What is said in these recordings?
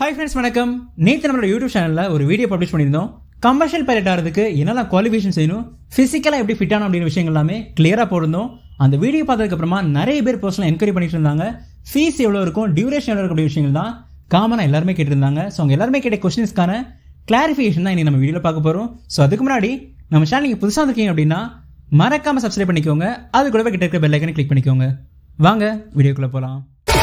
hi friends வணக்கம் நேற்று நம்மளோட யூடியூப் சேனலில் ஒரு வீடியோ பப்ளிஷ் பண்ணியிருந்தோம் கமர்ஷியல் பைலட் ஆகிறதுக்கு என்னெல்லாம் குவாலிஃபிகேஷன் செய்யணும் ஃபிசிக்கலாக எப்படி ஃபிட் ஆகணும் அப்படின்னு விஷயங்கள் எல்லாமே கிளியராக போட்டிருந்தோம் அந்த வீடியோ பார்த்ததுக்கப்புறமா நிறைய பேர் பர்சனலாக என்கொயரி பண்ணிட்டு இருந்தாங்க ஃபீஸ் எவ்வளோ இருக்கும் டியூரேஷன் எவ்வளோ இருக்கும் அப்படி விஷயங்கள் தான் காமனாக எல்லாருமே கேட்டிருந்தாங்க ஸோ அவங்க எல்லாருமே கேட்ட கொஸ்டின்ஸ்க்கான கிளாரிஃபிகேஷன் தான் இன்னைக்கு நம்ம வீடியோவில் பார்க்க போகிறோம் ஸோ அதுக்கு முன்னாடி நம்ம சேனல் நீங்கள் புதுசாக இருக்கீங்க அப்படின்னா மறக்காம சப்ஸ்கிரைப் பண்ணிக்கோங்க அது கூடவே கிட்ட இருக்க பெல் ஐக்கனை கிளிக் பண்ணிக்கோங்க வாங்க வீடியோக்குள்ளே போகலாம்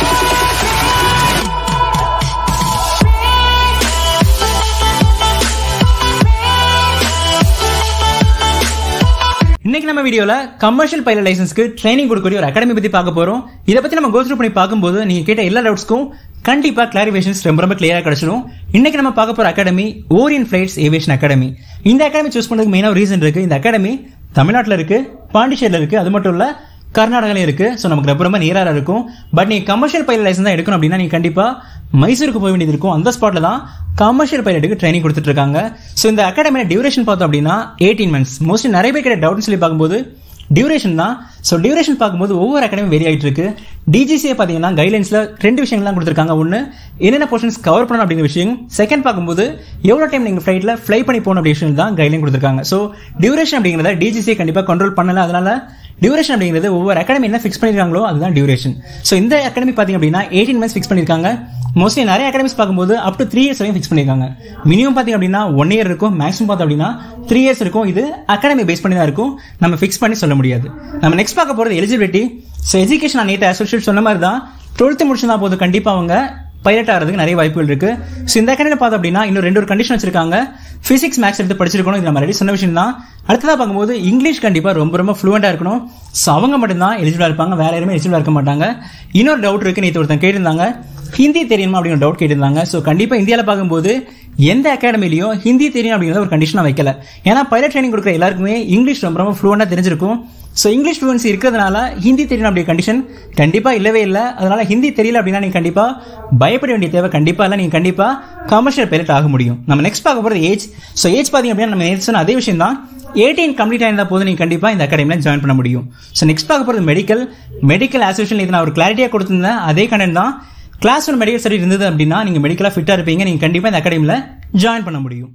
இன்னைக்கு நம்ம வீடியோல கமர்ஷியல் பைலட் லைசன்ஸ்க்கு ட்ரைனிங் கொடுக்கக்கூடிய ஒரு அகாடமி பத்தி பார்க்க போறோம் இதை பத்தி நம்ம கோத்ரூ பண்ணி பார்க்கும்போது நீங்க கேட்ட எல்லா டவுட்ஸ்க்கும் கண்டிப்பா கிளாரிஃபிகேஷன்ஸ் ரொம்ப ரொம்ப கிளியரா கிடைச்சிடும் இன்னைக்கு நம்ம பார்க்க போற academy Orion flights aviation academy இந்த அகாடமி சூஸ் பண்ணதுக்கு மெயினாக ரீசன் இருக்கு இந்த அகாடமி தமிழ்நாட்டில் இருக்கு பாண்டிச்சேரியில் இருக்கு அது மட்டும் இல்ல கர்நாடகாலையும் இருக்கு ஸோ நமக்கு ரொம்ப ரொம்ப நியராக இருக்கும் பட் நீங்க கமர்ஷியல் பைலட் லைசன்ஸ் தான் எடுக்கணும் அப்படின்னா நீங்க கண்டிப்பா மைசூருக்கு போக வேண்டியது இருக்கும் அந்த ஸ்பாட்ல தான் கமர்ஷியல் பைலட்டுக்கு ட்ரைனிங் கொடுத்துட்டு இருக்காங்க ஸோ இந்த அகாடமியில் டியூரேஷன் பார்த்தோம் அப்படின்னா எயிட்டீன் மந்த்ஸ் மோஸ்ட்லி நிறைய பேர் கிட்ட டவுட்னு சொல்லி பார்க்கும்போது டியூரேஷன் தான் ஸோ டியூரேஷன் பார்க்கும்போது ஒவ்வொரு அகாடமி வெரி ஆகிட்டு இருக்கு டிஜிசிஏ பார்த்தீங்கன்னா கைட்லைன்ஸில் ரெண்டு விஷயங்கள்லாம் கொடுத்துருக்காங்க ஒன்று என்னென்ன போர்ஷன்ஸ் கவர் பண்ணணும் அப்படிங்கிற விஷயம் செகண்ட் பார்க்கும்போது எவ்வளோ டைம் நீங்கள் ஃப்ளைட்டில் ஃப்ளை பண்ணி போகணும் அப்படி விஷயம் தான் கைட்லைன் கொடுத்துருக்காங்க ஸோ டியூரேஷன் அப்படிங்கிறத டிஜிசிஏ கண்டிப்பாக கண்ட்ரோல் பண்ணல அதனால டியூரேஷன் அப்படிங்கிறது ஒவ்வொரு அகாடமி என்ன ஃபிக்ஸ் பண்ணிருக்காங்களோ அதுதான் டியூரேஷன் ஸோ இந்த அகாடமி பார்த்தீங்க அப்படின்னா எயிட்டீன் மந்த்ஸ் ஃபிக்ஸ் பண்ணியிருக்காங்க மோஸ்ட்லி நிறைய அகாடமிஸ் பார்க்கும்போது அப் டு த்ரீ இயர்ஸ் வரையும் ஃபிக்ஸ் பண்ணியிருக்காங்க மினிமம் பார்த்தீங்க அப்படின்னா ஒன் இயர் இருக்கும் மேக்ஸிமம் பார்த்தோம் அப்படின்னா த்ரீ இயர்ஸ் இருக்கும் இது அகாடமி பேஸ் பண்ணி தான் இருக்கும் நம்ம ஃபிக்ஸ் பண்ணி சொல்ல முடியாது நம்ம நெக்ஸ்ட் பார்க்க போகிறது எலிஜிபிலிட்டி ஸோ எஜுகேஷன் நான் நேற்று அசோசியேட் சொன்ன மாதிரி தான் டுவெல்த்து முடிச்சுனா போது கண்டிப்பாக அவங்க பைலட் ஆகிறதுக்கு நிறைய வாய்ப்புகள் இருக்கு ஸோ இந்த அகாடமி பார்த்தோம் அப்படின்னா இன்னும் ரெண்டு ஒரு கண்டிஷன் வச்சிருக்காங்க பிசிக்ஸ் மேக்ஸ் எடுத்து படிச்சிருக்கணும் இது நம்ம ரெடி சொன்ன விஷயம் தான் அடுத்ததாக பார்க்கும்போது இங்கிலீஷ் கண்டிப்பாக ரொம்ப ரொம்ப ஃப்ளூவெண்டாக இருக்கணும் ஸோ அவங்க மட்டும்தான் எலிஜிபிளாக இருப்பாங்க வேற யாருமே எலிஜிபிளாக இருக்க மாட்டாங்க இன்னொரு டவுட் இருக்கு நேற்று ஒருத்தன் கேட்டிருந்தாங்க ஹிந்தி தெரியுமா அப்படிங்கிற டவுட் கேட்டிருந்தாங்க ஸோ கண்டிப்பாக இந்தியாவில் பார்க்கும்போது எந்த அகாடமிலையும் ஹிந்தி தெரியும் அப்படிங்கிற ஒரு கண்டிஷனாக வைக்கல ஏன்னா பைலட் ட்ரைனிங் கொடுக்குற எல்லாருக்குமே இங்கிலீஷ் ரொம்ப ரொம்ப ஃப்ளூவெண்டாக தெரிஞ்சிருக்கும் ஸோ இங்கிலீஷ் ஃப்ளூவன்சி இருக்கிறதுனால ஹிந்தி தெரியணும் அப்படி கண்டிஷன் கண்டிப்பாக இல்லவே இல்லை அதனால ஹிந்தி தெரியல அப்படின்னா நீங்கள் கண்டிப்பாக பயப்பட வேண்டிய தேவை கண்டிப்பாக இல்லை நீங்கள் கண்டிப்பாக கமர்ஷியல் பைலட் ஆக முடியும் நம்ம நெக்ஸ்ட் பார்க்க போகிறது ஏஜ் ஸோ ஏஜ் பார்த்தீங்க அப்படின்னா நம்ம நேற்று சொன்ன அதே விஷயம் தான் எயிட்டீன் கம்ப்ளீட் ஆயிருந்தா போது நீங்கள் கண்டிப்பாக இந்த அகாடமியில் ஜாயின் பண்ண முடியும் ஸோ நெக்ஸ்ட் பார்க்க போகிறது மெடிக்கல் மெடிக்கல் அசோசியேஷன் இது நான் ஒரு கிளாரிட்டியாக கொடுத்துருந்தேன் அதே கண்டென்ட் தான் கிளாஸ் ஒன் மெடிக்கல் சர்டிஃபிகேட் இருந்தது அப்படின்னா நீங்கள் மெடிக்கலாக ஃபிட்டாக இருப்பீங்க நீங்கள் கண்டிப்பாக இந்த அகாடமியில் ஜாயின் பண்ண முடியும்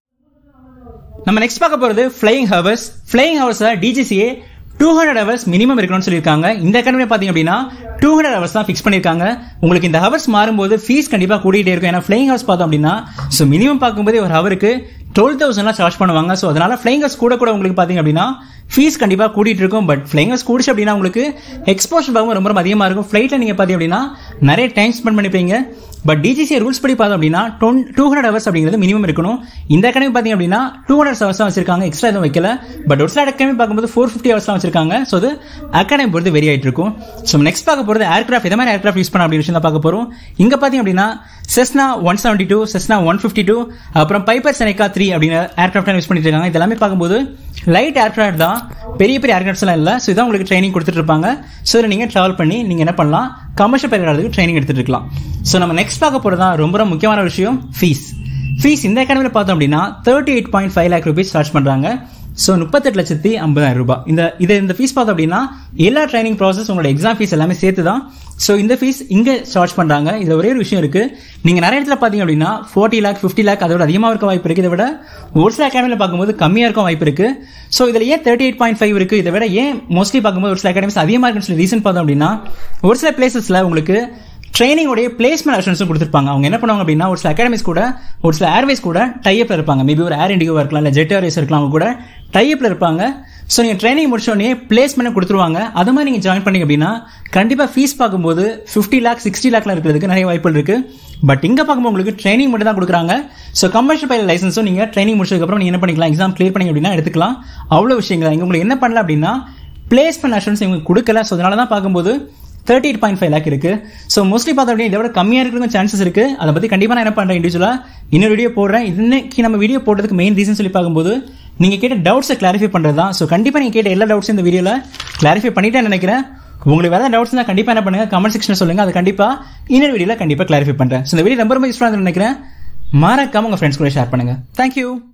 நம்ம நெக்ஸ்ட் பார்க்க போகிறது ஃப்ளையிங் ஹவர்ஸ் ஃப்ளையிங் ஹவர்ஸில் DGCA two hundred hours minimum இருக்கணும்னு சொல்லியிருக்காங்க இந்த அகாடமி பார்த்தீங்க அப்படின்னா டூ ஹண்ட்ரட் ஹவர்ஸ் தான் ஃபிக்ஸ் பண்ணியிருக்காங்க உங்களுக்கு இந்த ஹவர்ஸ் மாறும்போது ஃபீஸ் கண்டிப்பாக கூட்டிகிட்டே இருக்கும் ஏன்னா ஃப்ளைங் ஹவர்ஸ் பார்த்தோம் அப்படின்னா ஸோ மினிமம் பார்க்கும்போது ஒரு ஹவருக்கு டுவெல் தௌசண்ட்லாம் சார்ஜ் பண்ணுவாங்க ஸோ அதனால ஃப்ளைங் ஹவர்ஸ் கூட கூட உங்களுக்கு பார்த்தீங்க அப்படின்னா ஃபீஸ் கண்டிப்பாக கூட்டிட்டு இருக்கும் பட் ஃப்ளைங் ஹவர்ஸ் கூடிச்சு அப்படின்னா உங்களுக்கு எக்ஸ்போஷன் பாகம் ரொம்ப ரொம்ப அதிகமாக இருக்கும் ஃப்ளைட்டில் நீங்கள் பார்த்தீங்க அப்படின்னா நிறைய டைம் ஸ்பெண்ட் பண்ணிப்பீங்க பட் டிஜிசி ரூல்ஸ் படி பார்த்தோம் அப்படின்னா டூ ஹண்ட்ரட் ஹவர்ஸ் அப்படிங்கிறது மினிமம் இருக்கணும் இந்த அகாடமி பார்த்தீங்க அப்படின்னா டூ ஹண்ட்ரட் ஹவர்ஸ் தான் வச்சிருக்காங்க எக்ஸ்ட்ரா எதுவும் வைக்கல பட் ஒரு சில அகாடமி பார்க்கும்போது ஃபோர் ஃபிஃப்டி ஹவர்ஸ் தான் வச்சிருக்காங்க ஸோ அது அகாடமி பொறுத்து வெரி ஆயிட்டு இருக்கும் ஸோ நெக்ஸ்ட் பார்க்க போகிறது ஏர்கிராஃப்ட் எந்த மாதிரி ஏர்கிராஃப்ட் யூஸ் பண்ண அப்படின்னு விஷயம் தான் பார்க்க போகிறோம் இங்கே பார்த்தீங்க அப்படின்னா Cessna one seventy two Cessna one fifty two அப்புறம் பைப்பர் செனைக்கா த்ரீ அப்படின்னு ஏர்கிராஃப்ட் யூஸ் பண்ணிட்டு இருக்காங்க இதெல்லாமே பார்க்கும்போது லைட் ஏர்கிராஃப்ட் தான் பெரிய பெரிய ஏர்கிராஃப்ட்ஸ் எல்லாம் இல்லை ஸோ இதான் உங்களுக்கு ட்ரைனிங் கொடுத்துட்டு இருப்பாங்க ஸோ இதில் நீங்கள் ட்ராவல் பண்ணி நீங்கள் என்ன பண்ணலாம் கமர்ஷியல் பைலட் ஆகிறதுக்கு ட்ரைனிங் எடுத்துட்டு இருக்கலாம் ஸோ நம்ம நெக்ஸ்ட் பார்க்க போகிறது தான் ரொம்ப ரொம்ப முக்கியமான விஷயம் ஃபீஸ் ஃபீஸ் இந்த அகாடமியில் பார்த்தோம் அப்படின்னா thirty eight point five lakh rupees charge பண்ணுறாங்க ஸோ முப்பத்தெட்டு லட்சத்தி ஐம்பதாயிரம் ரூபாய் இந்த இது இந்த ஃபீஸ் பார்த்தோம் அப்படின்னா எல்லா ட்ரைனிங் ப்ராசஸ் உங்களோட எக்ஸாம் ஃபீஸ் எல்லாமே சேர்த்து தான் ஸோ இந்த ஃபீஸ் இங்கே சார்ஜ் பண்ணுறாங்க இதில் ஒரே ஒரு விஷயம் இருக்குது நீங்கள் நிறைய இடத்துல பார்த்தீங்க அப்படின்னா ஃபார்ட்டி லேக் ஃபிஃப்டி லேக் அதோட அதிகமாக இருக்க வாய்ப்பு இருக்குது இதை விட ஒரு சில அகாடமியில் பார்க்கும்போது கம்மியாக இருக்க வாய்ப்பு இருக்குது ஸோ இதில் ஏன் தேர்ட்டி எயிட் பாயிண்ட் ஃபைவ் இருக்குது இதை விட ஏன் மோஸ்ட்லி பார்க்கும்போது ஒரு சில அகாடமிஸ் அதிகமாக இருக்குன்னு சொல்லி ரீசன் பார்த்தோம் அப்படின்னா ஒரு சில பிளேசஸில் உங்களுக்கு ட்ரைனிங்கோடைய பிளேஸ்மெண்ட் அஷன்ஸும் கொடுத்துருப்பாங்க அவங்க என்ன பண்ணுவாங்க அப்படின்னா ஒரு சில அகாடமிஸ் கூட ஒரு சில ஏர்வேஸ் கூட டைப்ல இருப்பாங்க மேபி ஒரு ஏர் இண்டிகோவா இருக்கலாம் இல்லை ஜெட் ஏர்வேஸ் இருக்கலாம் அவங்க கூட டைப்ல இருப்பாங்க ஸோ நீங்கள் ட்ரைனிங் முடிச்சோடனே பிளேஸ்மெண்ட் கொடுத்துருவாங்க அது மாதிரி நீங்கள் ஜாயின் பண்ணீங்க அப்படின்னா கண்டிப்பாக ஃபீஸ் பார்க்கும்போது ஃபிஃப்டி லேக் சிக்ஸ்டி லேக்ல இருக்கிறதுக்கு நிறைய வாய்ப்புகள் இருக்கு பட் இங்கே பார்க்கும்போது உங்களுக்கு ட்ரைனிங் மட்டும் தான் கொடுக்குறாங்க ஸோ கமர்ஷியல் பைலட் லைசன்ஸும் நீங்கள் ட்ரைனிங் முடிச்சதுக்கப்புறம் நீங்கள் என்ன பண்ணிக்கலாம் எக்ஸாம் கிளியர் பண்ணி அப்படின்னா எடுத்துக்கலாம் அவ்வளோ விஷயங்கள் இங்கே உங்களுக்கு என்ன பண்ணல அப்படின்னா பிளேஸ்மெண்ட் அஷன்ஸ் இவங்க கொடுக்கல ஸோ அதனால தான் பார்க்கும்போது thirty eight point five lakh இருக்கு ஸோ மோஸ்ட்லி பார்த்தோம் அப்படின்னா இதை விட கம்மியாக இருக்கிறதுக்கும் சான்சஸ் இருக்கு அதை பற்றி கண்டிப்பாக நான் என்ன பண்ணுறேன் இண்டிவிஜுவலாக இன்னொரு வீடியோ போடுறேன் இன்னைக்கு நம்ம வீடியோ போடுறதுக்கு மெயின் ரீசன் சொல்லி பார்க்கும்போது நீங்கள் கேட்ட டவுட்ஸை கிளாரிஃபை பண்ணுறது தான் ஸோ கண்டிப்பாக நீங்கள் கேட்ட எல்லா டவுட்ஸும் இந்த வீடியோவில் கிளாரிஃபை பண்ணிட்டேன் நினைக்கிறேன் உங்களுக்கு வேறு டவுட்ஸ் தான் கண்டிப்பாக என்ன பண்ணுங்க கமெண்ட் செக்ஷன் சொல்லுங்க அது கண்டிப்பாக இன்னொரு வீடியோவில் கண்டிப்பாக கிளாரிஃபை பண்ணுறேன் ஸோ இந்த வீடியோ ரொம்ப ரொம்ப யூஸ்ஃபுல்லாக நினைக்கிறேன் மறக்காம உங்கள் ஃப்ரெண்ட்ஸ் கூட ஷேர் பண்ணுங்க தேங்க்யூ